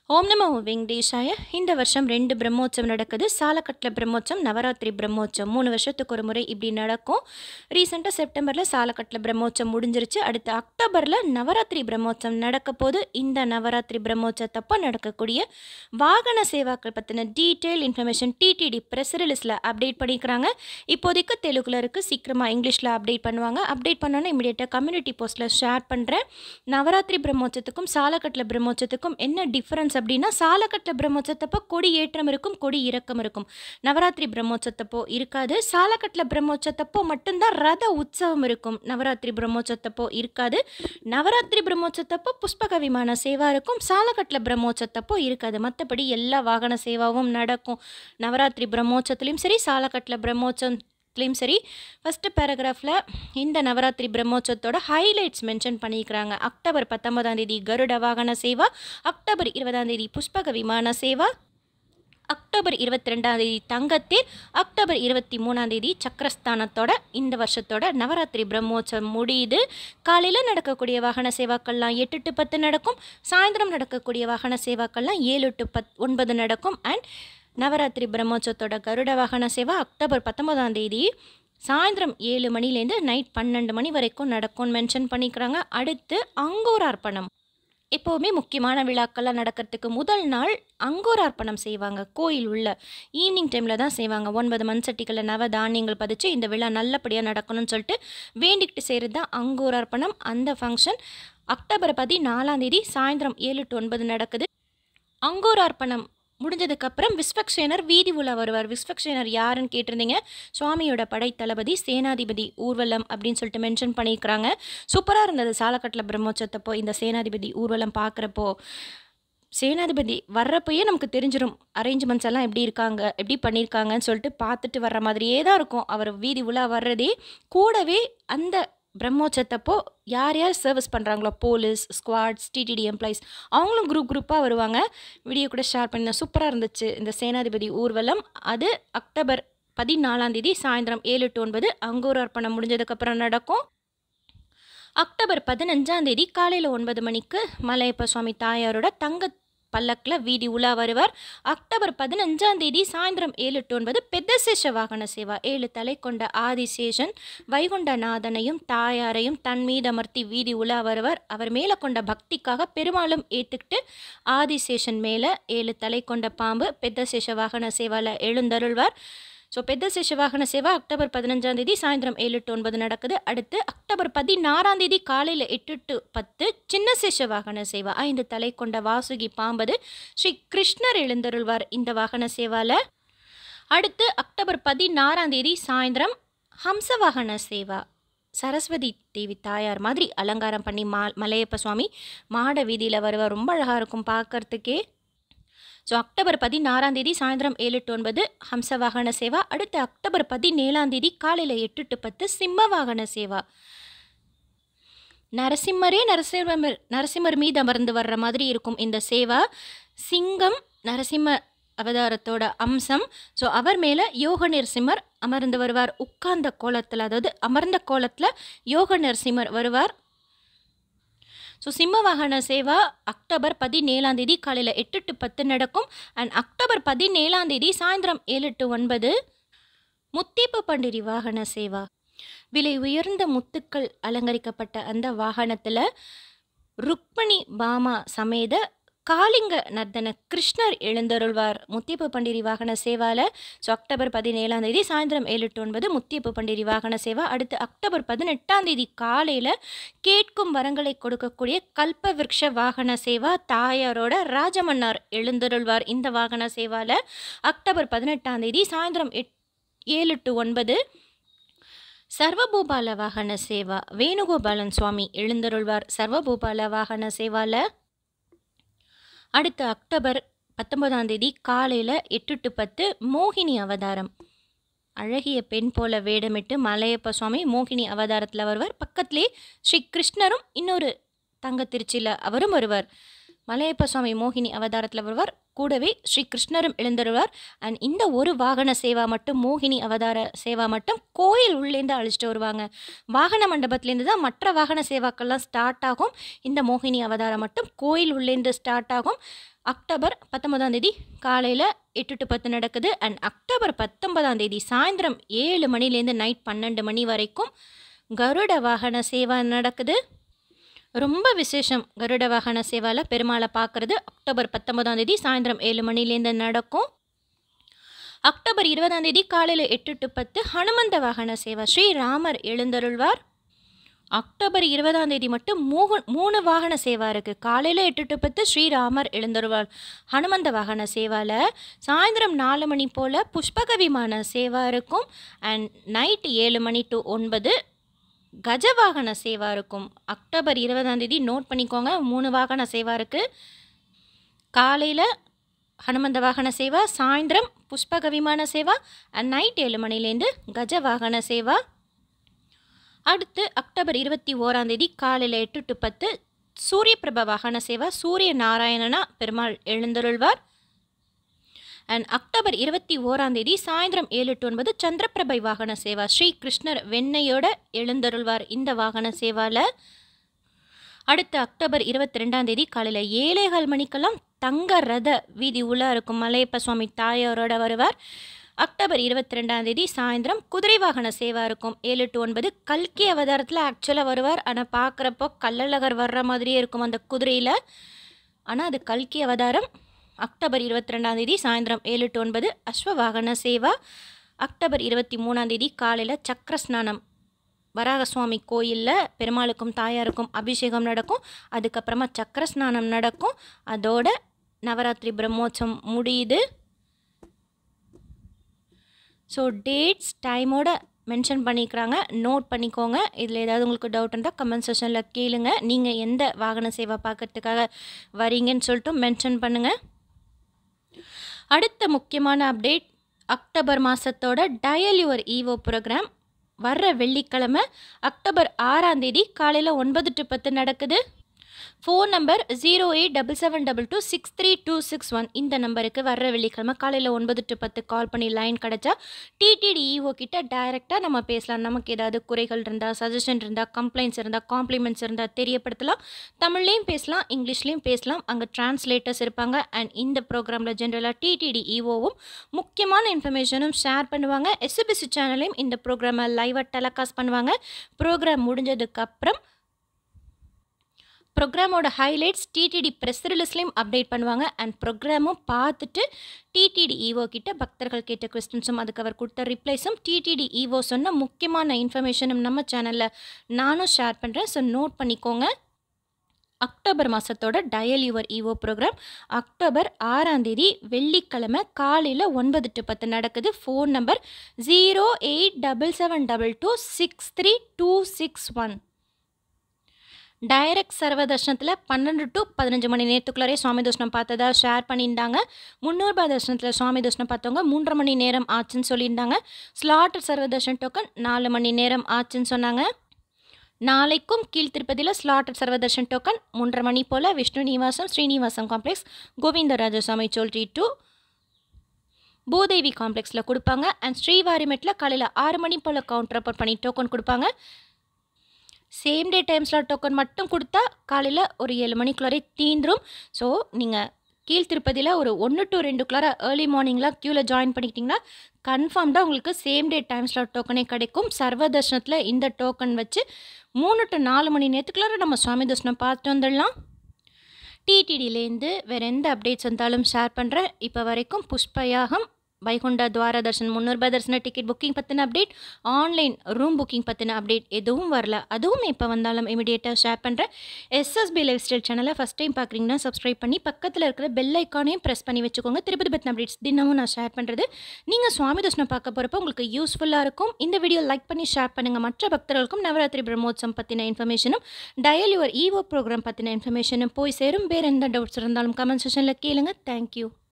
ஓம் நமோ வெங்கடேஷாய இந்த வருஷம் ரெண்டு பிரம்மோற்சவம் நடக்குது சாலக்கட்டில் பிரம்மோற்சவம் நவராத்திரி பிரம்மோற்சவம் மூணு வருஷத்துக்கு ஒரு முறை இப்படி நடக்கும் ரீசெண்டாக செப்டம்பரில் சாலக்கட்டில் பிரம்மோற்சவம் முடிஞ்சிருச்சு அடுத்து அக்டோபரில் நவராத்திரி பிரம்மோற்சவம் நடக்க போது இந்த நவராத்திரி பிரம்மோற்சவத்தப்போ நடக்கக்கூடிய வாகன சேவாக்கள் பற்றின டீட்டெயில் இன்ஃபர்மேஷன் டிடிடி ப்ரெஸ் ரிலீஸில் அப்டேட் பண்ணிக்கிறாங்க இப்போதைக்கு தெலுங்குல இருக்குது சீக்கிரமாக இங்கிலீஷில் அப்டேட் பண்ணுவாங்க அப்டேட் பண்ணோன்னே இமீடியட்டாக கம்யூனிட்டி போஸ்ட்டில் ஷேர் பண்ணுறேன் நவராத்திரி பிரம்மோற்சவத்துக்கும் சாலக்கட்டில் பிரம்மோற்சவத்துக்கும் என்ன டிஃப்ரென்ஸ் அப்படின்னா சாலக்கட்டில் பிரம்மோற்சவத்தப்போ கொடி ஏற்றம் இருக்கும் கொடி இறக்கம் இருக்கும் நவராத்திரி பிரம்மோற்சவத்தப்போ இருக்காது சாலக்கட்டில் பிரம்மோற்சவத்தப்போ மட்டும்தான் ரத உற்சவம் இருக்கும் நவராத்திரி பிரம்மோற்சவத்தப்போ இருக்காது நவராத்திரி பிரம்மோற்சவத்தப்போ புஷ்பக விமான சேவா இருக்கும் சாலக்கட்டில் பிரம்மோற்சவத்தப்போ இருக்காது மற்றபடி எல்லா வாகன சேவாவும் நடக்கும் நவராத்திரி பிரம்மோற்சவத்துலேயும் சரி சாலக்கட்டில் பிரம்மோற்சவம் லையும் சரி ஃபஸ்ட்டு பேராகிராஃபில் இந்த நவராத்திரி பிரம்மோற்சவத்தோட ஹைலைட்ஸ் மென்ஷன் பண்ணியிருக்கிறாங்க அக்டோபர் பத்தொன்பதாம் தேதி கருட வாகன சேவா அக்டோபர் இருபதாம் தேதி புஷ்பக விமான சேவா அக்டோபர் இருபத்தி ரெண்டாம் தேதி தங்கத்தேர் அக்டோபர் இருபத்தி மூணாம் தேதி சக்கரஸ்தானத்தோட இந்த வருஷத்தோட நவராத்திரி பிரம்மோற்சவம் முடியுது காலையில் நடக்கக்கூடிய வாகன சேவாக்கள்லாம் எட்டு டு பத்து நடக்கும் சாயந்தரம் நடக்கக்கூடிய வாகன சேவாக்கள்லாம் ஏழு டு பத் ஒன்பது நடக்கும் அண்ட் நவராத்திரி பிரம்மோற்சவத்தோட கருட வாகன சேவா அக்டோபர் பத்தொன்பதாம் தேதி சாயந்தரம் ஏழு மணிலேருந்து நைட் பன்னெண்டு மணி வரைக்கும் நடக்கும்னு மென்ஷன் பண்ணிக்கிறாங்க அடுத்து அங்கோரார்ப்பணம் எப்போவுமே முக்கியமான விழாக்கள்லாம் நடக்கிறதுக்கு முதல் நாள் அங்கோரார்ப்பணம் செய்வாங்க கோயில் உள்ள ஈவினிங் டைமில் தான் செய்வாங்க ஒன்பது மண் சட்டிகளில் நவ தானியங்கள் பதிச்சு இந்த விழா நல்லபடியாக நடக்கணும்னு சொல்லிட்டு வேண்டிக்கிட்டு செய்கிறது தான் அங்கோரார்ப்பணம் அந்த ஃபங்க்ஷன் அக்டோபர் பதினாலாம் தேதி சாயந்தரம் ஏழு டு ஒன்பது நடக்குது அங்கோரார்ப்பணம் முடிஞ்சதுக்கப்புறம் விஸ்வக்சேனர் வீதி உலா வருவார் விஸ்வக்சேனர் யாருன்னு கேட்டிருந்தீங்க சுவாமியோட படைத்தளபதி சேனாதிபதி ஊர்வலம் அப்படின்னு சொல்லிட்டு மென்ஷன் பண்ணியிருக்கிறாங்க சூப்பராக இருந்தது சாலக்கட்டில் பிரம்மோற்சவத்தப்போ இந்த சேனாதிபதி ஊர்வலம் பார்க்குறப்போ சேனாதிபதி வர்றப்பயே நமக்கு தெரிஞ்சிடும் அரேஞ்ச்மெண்ட்ஸ் எல்லாம் எப்படி இருக்காங்க எப்படி பண்ணியிருக்காங்கன்னு சொல்லிட்டு பார்த்துட்டு வர்ற மாதிரியே தான் இருக்கும் அவர் வீதி உலா வர்றதே கூடவே அந்த பிரம்மோற்சவத்தப்போ யார் யார் சர்வீஸ் பண்ணுறாங்களோ போலீஸ் ஸ்குவாட்ஸ் டிடிடி எம்ப்ளாயிஸ் அவங்களும் குரூப் குரூப்பாக வருவாங்க வீடியோ கூட ஷேர் பண்ண சூப்பராக இருந்துச்சு இந்த சேனாதிபதி ஊர்வலம் அது அக்டோபர் பதினாலாம் தேதி சாயந்தரம் ஏழு டு ஒன்பது அங்கூர் அர்ப்பணம் முடிஞ்சதுக்கப்புறம் நடக்கும் அக்டோபர் பதினஞ்சாம் தேதி காலையில் ஒன்பது மணிக்கு மலையப்ப சுவாமி தாயாரோட தங்க பல்லக்கில் வீதி உலா வருவார் அக்டோபர் பதினஞ்சாம் தேதி சாயந்தரம் ஏழு டு ஒன்பது பெத்தசேஷ வாகன சேவா ஏழு தலை கொண்ட ஆதிசேஷன் வைகுண்டநாதனையும் தாயாரையும் தன் மீது அமர்த்தி வீதி உலா வருவார் அவர் மேலே கொண்ட பக்திக்காக பெருமாளும் ஏற்றுக்கிட்டு ஆதிசேஷன் மேலே ஏழு தலை கொண்ட பாம்பு பெத்தசேஷ வாகன சேவாவில் எழுந்தருள்வார் ஸோ பெத்த சேஷ வாகன சேவா அக்டோபர் பதினஞ்சாம் தேதி சாயந்தரம் ஏழு டு ஒன்பது நடக்குது அடுத்து அக்டோபர் பதினாறாம் தேதி காலையில் எட்டு டு பத்து சின்ன சேஷ வாகன சேவா ஐந்து தலை கொண்ட வாசுகி பாம்பது ஸ்ரீ கிருஷ்ணர் எழுந்தருள்வார் இந்த வாகன சேவாவில் அடுத்து அக்டோபர் பதினாறாம் தேதி சாயந்தரம் ஹம்ச வாகன சேவா சரஸ்வதி தேவி தாயார் மாதிரி அலங்காரம் பண்ணி மா மலையப்ப சுவாமி மாட வீதியில் வருவார் ரொம்ப அழகாக இருக்கும் பார்க்கறதுக்கே ஸோ அக்டோபர் பதினாறாம் தேதி சாயந்தரம் ஏழு டு ஒன்பது ஹம்ச வாகன சேவா அடுத்து அக்டோபர் பதினேழாம் தேதி காலையில் எட்டு டு பத்து சிம்ம வாகன சேவா நரசிம்மரே நரசிம்மர் நரசிம்மர் மீது அமர்ந்து வர்ற மாதிரி இருக்கும் இந்த சேவா சிங்கம் நரசிம்ம அவதாரத்தோட அம்சம் ஸோ அவர் மேலே யோக நரசிம்மர் அமர்ந்து வருவார் உட்கார்ந்த கோலத்தில் அதாவது அமர்ந்த கோலத்தில் யோக நரசிம்மர் வருவார் ஸோ சிம்ம வாகன சேவா அக்டோபர் பதினேழாம் தேதி காலையில் எட்டு டு பத்து நடக்கும் அண்ட் அக்டோபர் பதினேழாம் தேதி சாயந்தரம் ஏழு டு ஒன்பது முத்தீப்பு பண்டிரி வாகன சேவா விலை உயர்ந்த முத்துக்கள் அலங்கரிக்கப்பட்ட அந்த வாகனத்தில் ருக்மணி பாமா சமேத காளிங்க நர்தன கிருஷ்ணர் எழுந்தருள்வார் முத்தியப்பு பண்டிரி வாகன சேவாவில் ஸோ அக்டோபர் பதினேழாம் தேதி சாயந்தரம் ஏழு டு ஒன்பது முத்தியப்பு பண்டிரி வாகன சேவா அடுத்து அக்டோபர் பதினெட்டாம் தேதி காலையில் கேட்கும் வரங்களை கொடுக்கக்கூடிய கல்ப விருக்ஷ வாகன சேவா தாயாரோட ராஜமன்னார் எழுந்தருள்வார் இந்த வாகன சேவாவில் அக்டோபர் பதினெட்டாம் தேதி சாயந்தரம் எட் ஏழு டு ஒன்பது சர்வபூபால வாகன சேவா வேணுகோபாலன் சுவாமி எழுந்தருள்வார் சர்வபூபால வாகன சேவாவில் அடுத்து அக்டோபர் பத்தொன்பதாம் தேதி காலையில் எட்டு டு பத்து மோகினி அவதாரம் அழகிய பெண் போல வேடமிட்டு மலையப்ப சுவாமி மோகினி அவதாரத்தில் வருவார் பக்கத்திலே ஸ்ரீ கிருஷ்ணரும் இன்னொரு தங்க திருச்சியில் அவரும் வருவார் மலையப்ப சுவாமி மோகினி அவதாரத்தில் வருவார் கூடவே ஸ்ரீ கிருஷ்ணரும் எழுந்தருவார் அண்ட் இந்த ஒரு வாகன சேவா மட்டும் மோகினி அவதார சேவா மட்டும் கோயில் உள்ளேருந்து அழைச்சிட்டு வருவாங்க வாகன மண்டபத்துலேருந்து தான் மற்ற வாகன சேவாக்கள்லாம் ஸ்டார்ட் ஆகும் இந்த மோகினி அவதாரம் மட்டும் கோயில் உள்ளேருந்து ஸ்டார்ட் ஆகும் அக்டோபர் பத்தொன்பதாம் தேதி காலையில் எட்டு டு பத்து நடக்குது அண்ட் அக்டோபர் பத்தொன்பதாம் தேதி சாயந்தரம் ஏழு மணிலேருந்து நைட் பன்னெண்டு மணி வரைக்கும் கருட வாகன சேவா நடக்குது ரொம்ப விசேஷம் கருட வாகன சேவாவில் பெருமாளை பார்க்குறது அக்டோபர் பத்தொன்பதாம் தேதி சாயந்தரம் ஏழு மணிலேருந்து நடக்கும் அக்டோபர் இருபதாம் தேதி காலையில் எட்டு டு பத்து ஹனுமந்த வாகன சேவா ஸ்ரீராமர் எழுந்தருள்வார் அக்டோபர் இருபதாம் தேதி மட்டும் மூணு மூணு வாகன சேவா இருக்குது காலையில் எட்டு டு பத்து ஸ்ரீராமர் எழுந்தருள்வார் ஹனுமந்த வாகன சேவாவில் சாயந்தரம் நாலு மணி போல் புஷ்பக விமான சேவா இருக்கும் அண்ட் நைட் ஏழு மணி டு ஒன்பது கஜ வாகன சேவா இருக்கும் அக்டோபர் இருபதாம் தேதி நோட் பண்ணிக்கோங்க மூணு வாகன சேவா இருக்குது காலையில் ஹனுமந்த வாகன சேவா சாயந்தரம் புஷ்பக விமான சேவா அண்ட் நைட் ஏழு மணிலேருந்து கஜ வாகன சேவா அடுத்து அக்டோபர் இருபத்தி ஓராம் தேதி காலையில் எட்டு டு பத்து சூரிய பிரப வாகன சேவா சூரிய நாராயணனா பெருமாள் எழுந்தருள்வார் அண்ட் அக்டோபர் இருபத்தி ஓராம் தேதி சாயந்தரம் ஏழு டு ஒன்பது சந்திரபிரபை வாகன சேவா ஸ்ரீ கிருஷ்ணர் வெண்ணையோட எழுந்தருள்வார் இந்த வாகன சேவாவில் அடுத்து அக்டோபர் இருபத்தி ரெண்டாம் தேதி காலையில் ஏழேகால் மணிக்கெல்லாம் தங்க ரத வீதி உள்ள இருக்கும் மலையப்ப சுவாமி தாயாரோட வருவார் அக்டோபர் இருபத்தி ரெண்டாம் தேதி சாயந்தரம் குதிரை வாகன சேவா இருக்கும் ஏழு டு ஒன்பது கல்கி அவதாரத்தில் ஆக்சுவலாக வருவார் ஆனால் பார்க்குறப்போ கள்ளழகர் வர்ற மாதிரியே இருக்கும் அந்த குதிரையில் ஆனால் அது கல்கி அவதாரம் அக்டோபர் இருபத்தி ரெண்டாம் தேதி சாயந்தரம் ஏழு டு ஒன்பது அஸ்வ வாகன சேவா அக்டோபர் இருபத்தி மூணாம் தேதி காலையில் சக்கர ஸ்நானம் வராகசுவாமி கோயிலில் பெருமாளுக்கும் தாயாருக்கும் அபிஷேகம் நடக்கும் அதுக்கப்புறமா சக்கர ஸ்நானம் நடக்கும் அதோட நவராத்திரி பிரம்மோற்சவம் முடியுது ஸோ டேட்ஸ் டைமோட மென்ஷன் பண்ணிக்கிறாங்க நோட் பண்ணிக்கோங்க இதில் ஏதாவது உங்களுக்கு டவுட் இருந்தால் கமெண்ட் செஷனில் கேளுங்க நீங்கள் எந்த வாகன சேவை பார்க்கறதுக்காக வரீங்கன்னு சொல்லிட்டு மென்ஷன் பண்ணுங்கள் அடுத்த முக்கியமான அப்டேட் அக்டோபர் மாதத்தோட டயல் யுவர் ஈவோ ப்ரோக்ராம் வர்ற வெள்ளிக்கிழமை அக்டோபர் ஆறாம் தேதி காலையில் ஒன்பது டு பத்து நடக்குது phone number zero eight double seven double two six three two six one இந்த நம்பருக்கு வர்ற வெள்ளிக்கிழமை காலையில் ஒன்பது டு பத்து கால் பண்ணி லைன் கிடச்சா டிடிடி இஓ கிட்ட டைரெக்டாக நம்ம பேசலாம் நமக்கு ஏதாவது குறைகள் இருந்தால் சஜஷன் இருந்தால் கம்ப்ளைண்ட்ஸ் இருந்தால் காம்ப்ளிமெண்ட்ஸ் இருந்தால் தெரியப்படுத்தலாம் தமிழ்லேயும் பேசலாம் இங்கிலீஷ்லேயும் பேசலாம் அங்கே டிரான்ஸ்லேட்டர்ஸ் இருப்பாங்க அண்ட் இந்த ப்ரோக்ராமில் ஜென்ரலாக டிடிடி இஓவும் முக்கியமான இன்ஃபர்மேஷனும் ஷேர் பண்ணுவாங்க எஸ்பிசி சேனலையும் இந்த ப்ரோக்ராமை லைவாக டெலகாஸ்ட் பண்ணுவாங்க ப்ரோக்ராம் முடிஞ்சதுக்கப்புறம் ப்ரோக்ராமோட ஹைலைட்ஸ் டிடிடி ப்ரெஸ் ரிலீஸ்லேயும் அப்டேட் பண்ணுவாங்க அண்ட் ப்ரோக்ராமும் பார்த்துட்டு டிடிடி ஈவோ கிட்ட பக்தர்கள் கேட்ட கொஸ்டின்ஸும் அதுக்கு அவர் கொடுத்த ரிப்ளைஸும் டிடிடி ஈவோ சொன்ன முக்கியமான இன்ஃபர்மேஷனும் நம்ம சேனலில் நானும் ஷேர் பண்ணுறேன் ஸோ நோட் பண்ணிக்கோங்க அக்டோபர் மாதத்தோட Dial Your EO programme October ஆறாம் தேதி வெள்ளிக்கிழமை காலையில் ஒன்பது டு பத்து நடக்குது phone number zero eight double seven double two six three two six one direct சர்வ தர்ஷனத்தில் பன்னெண்டு டு பதினஞ்சு மணி நேரத்துக்குள்ளாரே சுவாமி தர்ஷனம் பார்த்ததா ஷேர் பண்ணியிருந்தாங்க முந்நூறுபா தர்ஷனத்தில் சுவாமி தர்ஷனம் பார்த்தவங்க மூன்றரை மணி நேரம் ஆச்சுன்னு சொல்லியிருந்தாங்க ஸ்லாட்டர் சர்வ தர்ஷன் டோக்கன் நாலு மணி நேரம் ஆச்சுன்னு சொன்னாங்க நாளைக்கும் கீழ்த்திருப்பதியில் ஸ்லாட்டர் சர்வதர்ஷன் டோக்கன் மூன்றரை மணி போல் விஷ்ணு நிவாசம் ஸ்ரீனிவாசம் காம்ப்ளெக்ஸ் கோவிந்தராஜசாமி சோல்ட்ரி டூ பூதேவி காம்ப்ளெக்ஸில் கொடுப்பாங்க அண்ட் ஸ்ரீவாரிமெட்டில் காலையில் ஆறு மணி போல் கவுண்டர் அப்பர் பண்ணி டோக்கன் கொடுப்பாங்க same day time slot token மட்டும் கொடுத்தா காலையில் ஒரு ஏழு மணிக்குள்ளாரே தீந்துரும் ஸோ நீங்கள் கீழ் திருப்பதியில் ஒரு ஒன்று டு ரெண்டுக்குள்ளார ஏர்லி மார்னிங்லாம் க்யூவில் ஜாயின் பண்ணிக்கிட்டிங்கன்னா கன்ஃபார்ம்டாக உங்களுக்கு சேம் டே டைம் ஸ்லாட் டோக்கனே கிடைக்கும் சர்வ தர்ஷனத்தில் இந்த டோக்கன் வச்சு மூணு டு நாலு மணி நேரத்துக்குள்ளார நம்ம சுவாமி தர்ஷனம் பார்த்துட்டு வந்துடலாம் டிடிடிலேருந்து வேறு எந்த அப்டேட்ஸ் வந்தாலும் ஷேர் பண்ணுறேன் இப்போ வரைக்கும் புஷ்பயாகம் வைகுண்ட துவார தர்ஷன் முன்னூறுபா தர்ஷன டிக்கெட் புக்கிங் பற்றின அப்டேட் ஆன்லைன் ரூம் புக்கிங் பற்றின அப்டேட் எதுவும் வரல அதுவும் இப்போ வந்தாலும் இமிடியேட்டாக ஷேர் பண்ணுறேன் எஸ்எஸ்பி லைஃப் ஸ்டைல் சேனலை ஃபஸ்ட் டைம் பார்க்குறீங்கன்னா சப்ஸ்கிரைப் பண்ணி பக்கத்தில் இருக்கிற பெல் ஐக்கானையும் ப்ரெஸ் பண்ணி வச்சுக்கோங்க திருப்பதி பற்றின அப்டேட்ஸ் தினமும் நான் ஷேர் பண்ணுறது நீங்கள் சுவாமி தர்ஷனம் பார்க்க போகிறப்போ உங்களுக்கு யூஸ்ஃபுல்லாக இருக்கும் இந்த வீடியோ லைக் பண்ணி ஷேர் பண்ணுங்கள் மற்ற பக்தர்களுக்கும் நவராத்திரி பிரம்மோத்சவம் பற்றின இன்ஃபர்மேஷனும் டயல் யுவர் ஈவோ ப்ரோக்ராம் பற்றின இன்ஃபர்மேஷனும் போய் சேரும் வேறு எந்த டவுட்ஸ் இருந்தாலும் கமெண்ட் செஷனில் கேளுங்க தேங்க்யூ